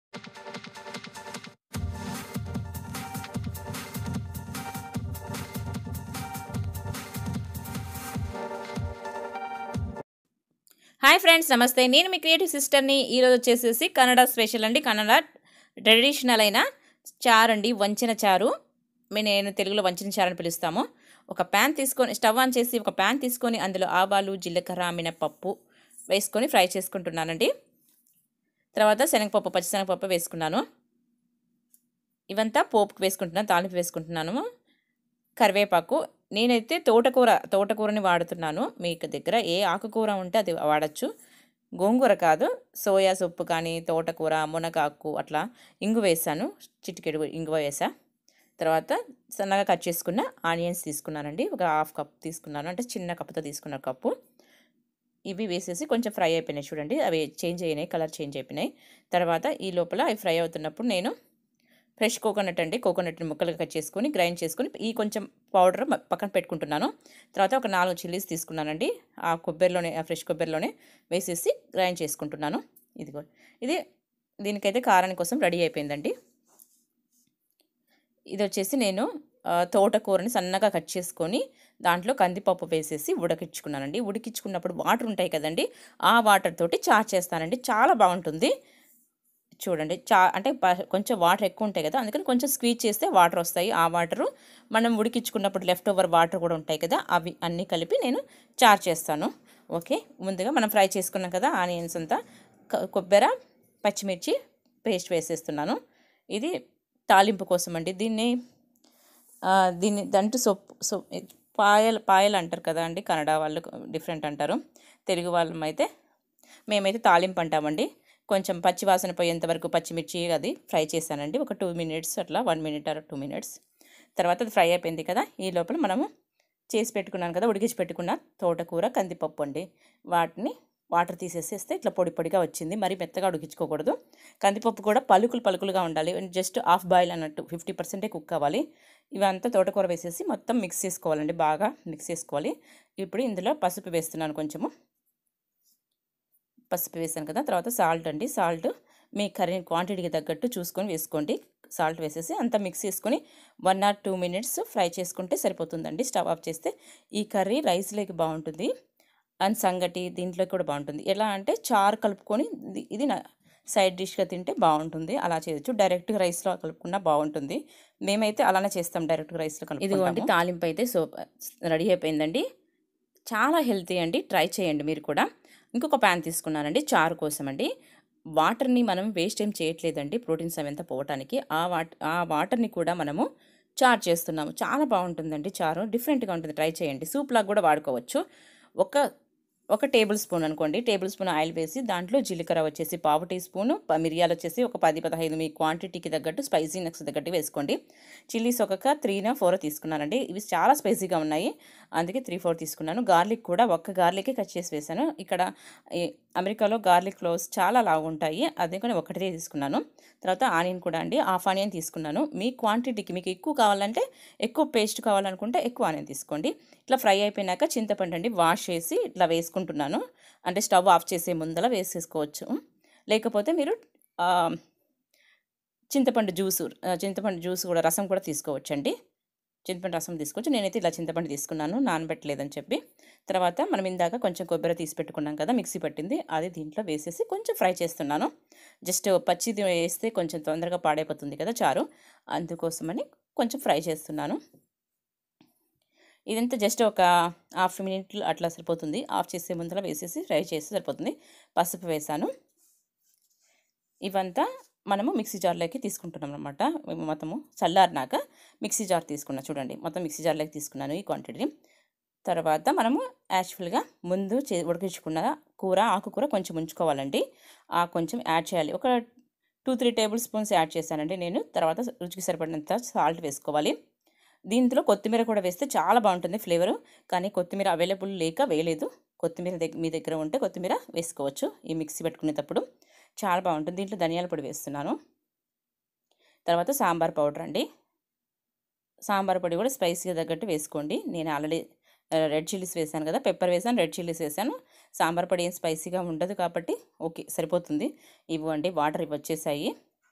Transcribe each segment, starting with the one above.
hi friends నమస్తే నేను మీ creative సిస్టర్ని ఈరోజు వచ్చేసేసి కన్నడ స్పెషల్ అండి కన్నడ ట్రెడిషనల్ అయిన చారు అండి వంచిన చారు మీ నేను తెలుగులో వంచిన చారు అని పిలుస్తాము ఒక ప్యాన్ తీసుకొని స్టవ్ ఆన్ చేసి ఒక ప్యాన్ తీసుకొని అందులో ఆవాలు జీలకర్ర మినపప్పు వేసుకొని ఫ్రై చేసుకుంటున్నానండి తర్వాత శనగపప్పు పచ్చిశనగపప్పు వేసుకున్నాను ఇవంతా పోపుకు వేసుకుంటున్నాను తాలింపు వేసుకుంటున్నాను కరివేపాకు నేనైతే తోటకూర తోటకూరని వాడుతున్నాను మీకు దగ్గర ఏ ఆకుకూర ఉంటే అది వాడచ్చు గోంగూర కాదు సోయా సొప్పు కానీ తోటకూర మునగాకు అట్లా ఇంగు వేసాను చిటికెడు ఇంగువ వేసా తర్వాత సన్నగా కట్ చేసుకున్న ఆనియన్స్ తీసుకున్నానండి ఒక హాఫ్ కప్ తీసుకున్నాను అంటే చిన్న కప్పుతో తీసుకున్న కప్పు ఇవి వేసేసి కొంచెం ఫ్రై అయిపోయినాయి చూడండి అవి చేంజ్ అయినాయి కలర్ చేంజ్ అయిపోయినాయి తర్వాత ఈ లోపల అవి ఫ్రై అవుతున్నప్పుడు నేను ఫ్రెష్ కోకోనట్ అండి కోకోనట్ని ముక్కలుగా కట్ చేసుకొని గ్రైండ్ చేసుకొని ఈ కొంచెం పౌడర్ పక్కన పెట్టుకుంటున్నాను తర్వాత ఒక నాలుగు చిల్లీస్ తీసుకున్నానండి ఆ కొబ్బరిలోనే ఆ ఫ్రెష్ కొబ్బరిలోనే వేసేసి గ్రైండ్ చేసుకుంటున్నాను ఇదిగో ఇది దీనికైతే కారం కోసం రెడీ అయిపోయిందండి ఇది వచ్చేసి నేను తోటకూరని సన్నగా కట్ చేసుకొని దాంట్లో కందిపప్పు వేసేసి ఉడకించుకున్నానండి ఉడికించుకున్నప్పుడు వాటర్ ఉంటాయి కదండి ఆ వాటర్ తోటి చార్ చేస్తానండి చాలా బాగుంటుంది చూడండి చా అంటే కొంచెం వాటర్ ఎక్కువ ఉంటాయి కదా అందుకని కొంచెం స్క్వీజ్ చేస్తే వాటర్ వస్తాయి ఆ వాటరు మనం ఉడికించుకున్నప్పుడు లెఫ్ట్ ఓవర్ వాటర్ కూడా ఉంటాయి కదా అవి అన్నీ కలిపి నేను చార్ చేస్తాను ఓకే ముందుగా మనం ఫ్రై చేసుకున్నాం కదా ఆనియన్స్ అంతా కొబ్బరి పచ్చిమిర్చి పేస్ట్ వేసేస్తున్నాను ఇది తాలింపు కోసం అండి దీన్ని దీన్ని దంటు సొప్పు సో పాయలు పాయలు అంటారు కదా అండి కన్నడ వాళ్ళు డిఫరెంట్ అంటారు తెలుగు వాళ్ళం అయితే మేమైతే తాలింపు అంటామండి కొంచెం పచ్చి వాసన పోయేంత వరకు పచ్చిమిర్చి అది ఫ్రై చేశానండి ఒక టూ మినిట్స్ అట్లా one minute or two minutes తర్వాత అది ఫ్రై అయిపోయింది కదా ఈ లోపల మనము చేసి పెట్టుకున్నాను కదా ఉడికించి పెట్టుకున్న తోటకూర కందిపప్పు అండి వాటిని వాటర్ తీసేసేస్తే ఇట్లా పొడి పొడిగా వచ్చింది మరి మెత్తగా ఉడికించుకోకూడదు కందిపప్పు కూడా పలుకులు పలుకులుగా ఉండాలి జస్ట్ హాఫ్ బాయిల్ అన్నట్టు ఫిఫ్టీ పర్సెంటే కుక్ అవ్వాలి ఇవంతా తోటకూర వేసేసి మొత్తం మిక్స్ చేసుకోవాలండి బాగా మిక్స్ చేసుకోవాలి ఇప్పుడు ఇందులో పసుపు వేస్తున్నాను కొంచెము పసుపు వేసాను కదా తర్వాత సాల్ట్ అండి సాల్ట్ మీ కర్రీ క్వాంటిటీకి తగ్గట్టు చూసుకొని వేసుకోండి సాల్ట్ వేసేసి అంతా మిక్స్ చేసుకొని one or two minutes fry చేసుకుంటే సరిపోతుందండి స్టవ్ ఆఫ్ చేస్తే ఈ కర్రీ రైస్లోకి బాగుంటుంది అండ్ సంగటి దీంట్లో కూడా బాగుంటుంది ఎలా అంటే చారు కలుపుకొని ఇది సైడ్ డిష్గా తింటే బాగుంటుంది అలా చేయొచ్చు డైరెక్ట్గా రైస్లో కలుపుకున్నా బాగుంటుంది మేమైతే అలానే చేస్తాం డైరెక్ట్గా రైస్లో కలుపు ఇదిగోండి తాలింపు అయితే సో రెడీ అయిపోయిందండి చాలా హెల్తీ అండి ట్రై చేయండి మీరు కూడా ఇంకొక ప్యాన్ తీసుకున్నానండి చారు కోసం అండి వాటర్ని మనం వేస్ట్ ఏం చేయట్లేదండి ప్రోటీన్స్ అవంతా పోవటానికి ఆ వాట్ ఆ వాటర్ని కూడా మనము చారు చేస్తున్నాము చాలా బాగుంటుందండి చారు డిఫరెంట్గా ఉంటుంది ట్రై చేయండి సూప్ లాగా కూడా వాడుకోవచ్చు ఒక ఒక టేబుల్ స్పూన్ అనుకోండి టేబుల్ స్పూన్ ఆయిల్ వేసి దాంట్లో జీలకర్ర వచ్చేసి పావు టీ స్పూను మిరియాలు వచ్చేసి ఒక పది పదహైదు మీ క్వాంటిటీకి తగ్గట్టు స్పైసీనెస్ తగ్గట్టు వేసుకోండి చిల్లీస్ ఒక త్రీనా ఫోర్ తీసుకున్నానండి ఇవి చాలా స్పైసీగా ఉన్నాయి అందుకే త్రీ ఫోర్ తీసుకున్నాను గార్లిక్ కూడా ఒక్క గార్లికే కట్ చేసి వేసాను ఇక్కడ అమెరికాలో గార్లిక్ క్లోవ్స్ చాలా లావు ఉంటాయి అందుకని ఒకటే తీసుకున్నాను తర్వాత ఆనియన్ కూడా అండి హాఫ్ ఆనియన్ తీసుకున్నాను మీ క్వాంటిటీకి మీకు ఎక్కువ కావాలంటే ఎక్కువ పేస్ట్ కావాలనుకుంటే ఎక్కువ ఆనియన్ తీసుకోండి ఇట్లా ఫ్రై అయిపోయినాక చింతపండు అండి వాష్ చేసి ఇట్లా వేసుకుంటున్నాను అంటే స్టవ్ ఆఫ్ చేసే ముందర వేసేసుకోవచ్చు లేకపోతే మీరు చింతపండు జ్యూసు చింతపండు జ్యూస్ కూడా రసం కూడా తీసుకోవచ్చండి చింతపండు రసం తీసుకోవచ్చు నేనైతే ఇలా చింతపండు తీసుకున్నాను నానబెట్టలేదని చెప్పి తర్వాత మనం ఇందాక కొంచెం కొబ్బరి తీసి పెట్టుకున్నాం కదా మిక్సీ పట్టింది అది దీంట్లో వేసేసి కొంచెం ఫ్రై చేస్తున్నాను జస్ట్ పచ్చిది వేస్తే కొంచెం తొందరగా పాడైపోతుంది కదా చారు అందుకోసమని కొంచెం ఫ్రై చేస్తున్నాను ఇదంతా జస్ట్ ఒక హాఫ్ మినిట్ అట్లా సరిపోతుంది ఆఫ్ చేసే ముందర వేసేసి ఫ్రై చేస్తే సరిపోతుంది పసుపు వేసాను ఇవంతా మనము మిక్సీ జార్లోకి తీసుకుంటున్నాం అనమాట మొత్తము చల్లారినాక మిక్సీ జార్ తీసుకున్నా చూడండి మొత్తం మిక్సీ జార్లోకి తీసుకున్నాను ఈ క్వాంటిటీ తర్వాత మనము యాక్చువల్గా ముందు చే ఉడికించుకున్న కూర ఆకుకూర కొంచెం ఉంచుకోవాలండి ఆ కొంచెం యాడ్ చేయాలి ఒక two three tablespoons add చేశానండి నేను తర్వాత రుచికి సరిపడినంత సాల్ట్ వేసుకోవాలి దీంట్లో కొత్తిమీర కూడా వేస్తే చాలా బాగుంటుంది ఫ్లేవరు కానీ కొత్తిమీర అవైలబుల్ లేక వేయలేదు కొత్తిమీర దగ్గర మీ దగ్గర ఉంటే కొత్తిమీర వేసుకోవచ్చు ఈ మిక్సీ పెట్టుకునేటప్పుడు చాలా బాగుంటుంది దీంట్లో ధనియాల పొడి వేస్తున్నాను తర్వాత సాంబార్ పౌడర్ అండి సాంబార్ పొడి కూడా స్పైసీగా తగ్గట్టు వేసుకోండి నేను ఆల్రెడీ రెడ్ చిల్లీస్ వేసాను కదా పెప్పర్ వేసాను రెడ్ చిల్లీస్ వేసాను సాంబార్ పొడి ఏం స్పైసీగా ఉండదు కాబట్టి ఓకే సరిపోతుంది ఇవ్వండి వాటర్ ఇవి వచ్చేసాయి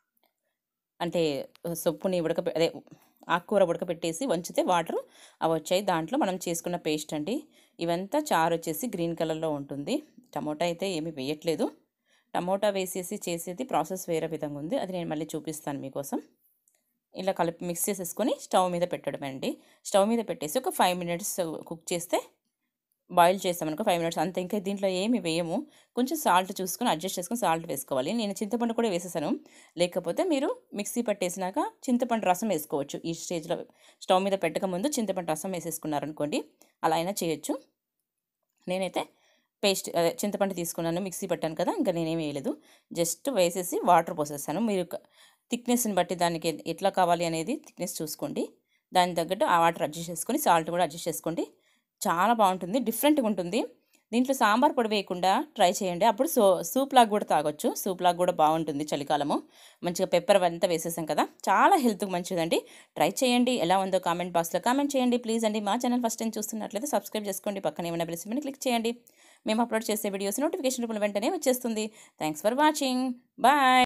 అంటే సొప్పుని ఉడక అదే ఆకుకూర ఉడకపెట్టేసి వంచితే వాటర్ అవి వచ్చాయి దాంట్లో మనం చేసుకున్న పేస్ట్ అండి ఇవంతా చారు వచ్చేసి గ్రీన్ కలర్లో ఉంటుంది టమోటా అయితే ఏమీ వేయట్లేదు టమోటా వేసేసి చేసేది ప్రాసెస్ వేరే విధంగా ఉంది అది నేను మళ్ళీ చూపిస్తాను మీకోసం ఇలా కలిపి మిక్స్ చేసేసుకొని స్టవ్ మీద పెట్టడమే అండి స్టవ్ మీద పెట్టేసి ఒక ఫైవ్ మినిట్స్ కుక్ చేస్తే బాయిల్ చేస్తామనుకో ఫైవ్ మినిట్స్ అంతే ఇంకా దీంట్లో ఏమి వేయము కొంచెం సాల్ట్ చూసుకొని అడ్జస్ట్ చేసుకొని సాల్ట్ వేసుకోవాలి నేను చింతపండు కూడా వేసేసాను లేకపోతే మీరు మిక్సీ పట్టేసినాక చింతపండు రసం వేసుకోవచ్చు ఈ స్టేజ్లో స్టవ్ మీద పెట్టక ముందు చింతపండు రసం వేసేసుకున్నారనుకోండి అలా అయినా చేయొచ్చు నేనైతే పేస్ట్ అదే చింతపండు తీసుకున్నాను మిక్సీ పట్టాను కదా ఇంకా నేనేం వేయలేదు జస్ట్ వేసేసి వాటర్ పోసేస్తాను మీరు థిక్నెస్ని బట్టి దానికి ఎట్లా కావాలి అనేది థిక్నెస్ చూసుకోండి దాని తగ్గట్టు ఆ వాటర్ అడ్జస్ట్ చేసుకొని సాల్ట్ కూడా అడ్జస్ట్ చేసుకోండి చాలా బాగుంటుంది డిఫరెంట్గా ఉంటుంది దీంట్లో సాంబార్ పొడి వేయకుండా ట్రై చేయండి అప్పుడు సో సూప్ లాగా కూడా తాగొచ్చు సూప్ లాగా కూడా బాగుంటుంది చలికాలము మంచిగా పెప్పర్ అంతా వేసేసాం కదా చాలా హెల్త్కి మంచిదండి ట్రై చేయండి ఎలా ఉందో కామెంట్ బాక్స్లో కామెంట్ చేయండి ప్లీజ్ అండి మా ఛానల్ ఫస్ట్ టైం చూస్తున్నట్లయితే సబ్స్క్రైబ్ చేసుకోండి పక్కన ఏమైనా బెల్సిమని క్లిక్ చేయండి మేము అప్లోడ్ చేసే వీడియోస్ నోటిఫికేషన్ రూపంలో వెంటనే వచ్చేస్తుంది థ్యాంక్స్ ఫర్ వాచింగ్ బాయ్